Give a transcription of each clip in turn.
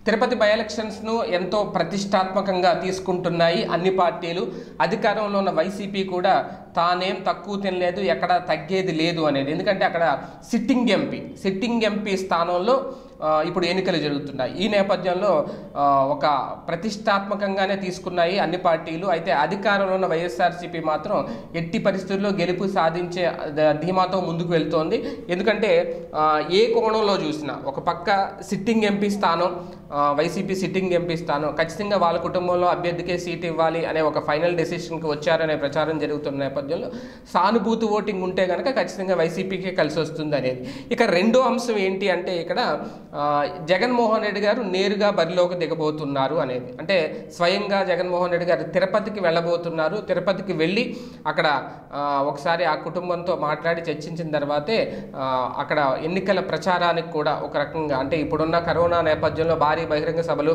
Tirupati by ఎలక్షన్స్ను ఎంతో ప్రతిష్టాత్మకంగా తీసుకుంటున్నాయి అన్ని పార్టీలు అధికారంలో ఉన్న వైసీపీ కూడా తానేం తక్కువ తినలేదు ఎక్కడ తగ్గేది లేదు అనేది ఎందుకంటే అక్కడ సిట్టింగ్ ఎంపీ సిట్టింగ్ ఎంపీ స్థానంలో ఆ, ఇప్పుడు ఎన్నికలు జరుగుతున్నాయి ఈ నేపథ్యంలో ఆ, ఒక ప్రతిష్టాత్మకంగానే తీసుకున్నాయి అన్ని పార్టీలు అయితే అధికారంలో ఉన్న వైఎస్ఆర్సీపీ మాత్రం ఎట్టి పరిస్థితుల్లో గెలుపు సాధించే ద- ధీమాతో ముందుకు వెళ్తోంది ఎందుకంటే ఆ, ఏ కోణంలో చూసినా ఒక పక్క సిట్టింగ్ ఎంపీ స్థానం ఆ, వైసీపీ సిట్టింగ్ ఎంపీ స్థానం ఖచ్చితంగా వాళ్ళ కుటుంబంలో అభ్యర్థికే సీట్ ఇవ్వాలి అనే ఒక ఫైనల్ డెసిషన్కి వచ్చారనే ప్రచారం జరుగుతున్న నేపథ్యంలో సానుభూతి ఓటింగ్ ఉంటే కనుక ఖచ్చితంగా వైసీపీకే కలిసి వస్తుంది అనేది ఇక రెండో అంశం ఏంటి అంటే ఇక్కడ ఆ, జగన్మోహన్ రెడ్డి గారు నేరుగా బరిలోకి దిగబోతున్నారు అనేది అంటే స్వయంగా జగన్మోహన్ రెడ్డి గారు తిరుపతికి వెళ్ళబోతున్నారు తిరుపతికి వెళ్ళి అక్కడ ఆ, ఒకసారి ఆ కుటుంబంతో మాట్లాడి చర్చించిన తర్వాతే ఆ, అక్కడ ఎన్నికల ప్రచారానికి కూడా ఒక రకంగా అంటే ఇప్పుడున్న కరోనా నేపథ్యంలో భారీ బహిరంగ సభలు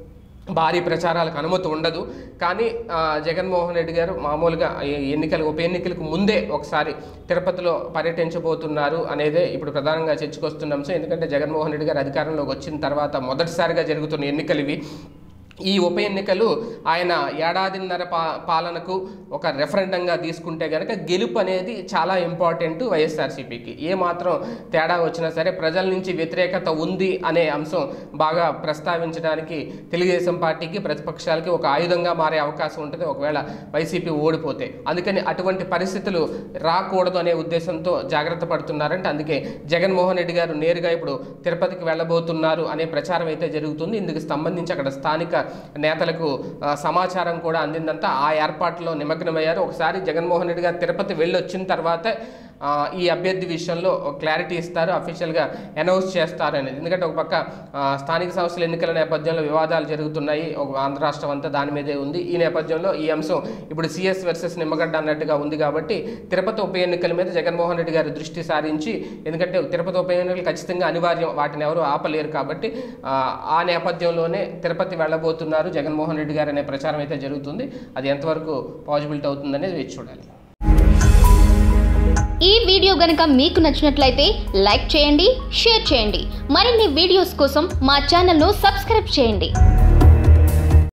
భారీ ప్రచారాలకు అనుమతి ఉండదు కానీ ఆ, జగన్మోహన్ రెడ్డి గారు మామూలుగా ఈ ఎన్నికలు ఉప ఎన్నికలకు ముందే ఒకసారి తిరుపతిలో పర్యటించబోతున్నారు అనేదే ఇప్పుడు ప్రధానంగా చర్చకొస్తున్న అంశం ఎందుకంటే జగన్మోహన్ రెడ్డి గారు అధికారంలోకి వచ్చిన తర్వాత మొదటిసారిగా జరుగుతున్న ఎన్నికలు ఇవి ఈ ఉప ఎన్నికలు ఆయన ఏడాదిన్నర పా పాలనకు ఒక రెఫరెండంగా తీసుకుంటే కనుక గెలుపు అనేది చాలా ఇంపార్టెంట్ వైఎస్ఆర్సీపీకి ఏ మాత్రం తేడా వచ్చినా సరే ప్రజల నుంచి వ్యతిరేకత ఉంది అనే అంశం బాగా ప్రస్తావించడానికి తెలుగుదేశం పార్టీకి ప్రతిపక్షాలకి ఒక ఆయుధంగా మారే అవకాశం ఉంటుంది ఒకవేళ వైసీపీ ఓడిపోతే అందుకని అటువంటి పరిస్థితులు రాకూడదు అనే ఉద్దేశంతో జాగ్రత్త పడుతున్నారంటే అందుకే జగన్మోహన్ రెడ్డి గారు నేరుగా ఇప్పుడు తిరుపతికి వెళ్ళబోతున్నారు అనే ప్రచారం అయితే జరుగుతుంది ఇందుకు సంబంధించి అక్కడ స్థానిక నేతలకు ఆ, సమాచారం కూడా అందిందంతా ఆ ఏర్పాట్లో నిమగ్నమయ్యారు ఒకసారి జగన్మోహన్ రెడ్డి గారు తిరుపతి వెళ్ళి వచ్చిన తర్వాత ఆ, ఈ అభ్యర్థి విషయంలో క్లారిటీ ఇస్తారు అఫీషియల్గా అనౌన్స్ చేస్తారు అనేది ఎందుకంటే ఒక పక్క ఆ, స్థానిక సంస్థల ఎన్నికల నేపథ్యంలో వివాదాలు జరుగుతున్నాయి ఒక ఆంధ్ర రాష్ట్రం అంతా దాని మీదే ఉంది ఈ నేపథ్యంలో ఈ అంశం ఇప్పుడు సిఎస్ వర్సెస్ నిమ్మగడ్డ అన్నట్టుగా ఉంది కాబట్టి తిరుపతి ఉప ఎన్నికల మీద జగన్మోహన్ రెడ్డి గారు దృష్టి సారించి ఎందుకంటే తిరుపతి ఉప ఎన్నికలు ఖచ్చితంగా అనివార్యం వాటిని ఎవరు ఆపలేరు కాబట్టి ఆ, ఆ నేపథ్యంలోనే తిరుపతి వెళ్ళబోతున్నారు జగన్మోహన్ రెడ్డి గారు అనే ప్రచారం అయితే జరుగుతుంది అది ఎంతవరకు పాజిబిలిటీ అవుతుందనేది వేచి చూడాలి ఈ వీడియో గనుక మీకు నచ్చినట్లయితే లైక్ చేయండి షేర్ చేయండి మరిన్ని వీడియోస్ కోసం మా ఛానల్ను సబ్స్క్రైబ్ చేయండి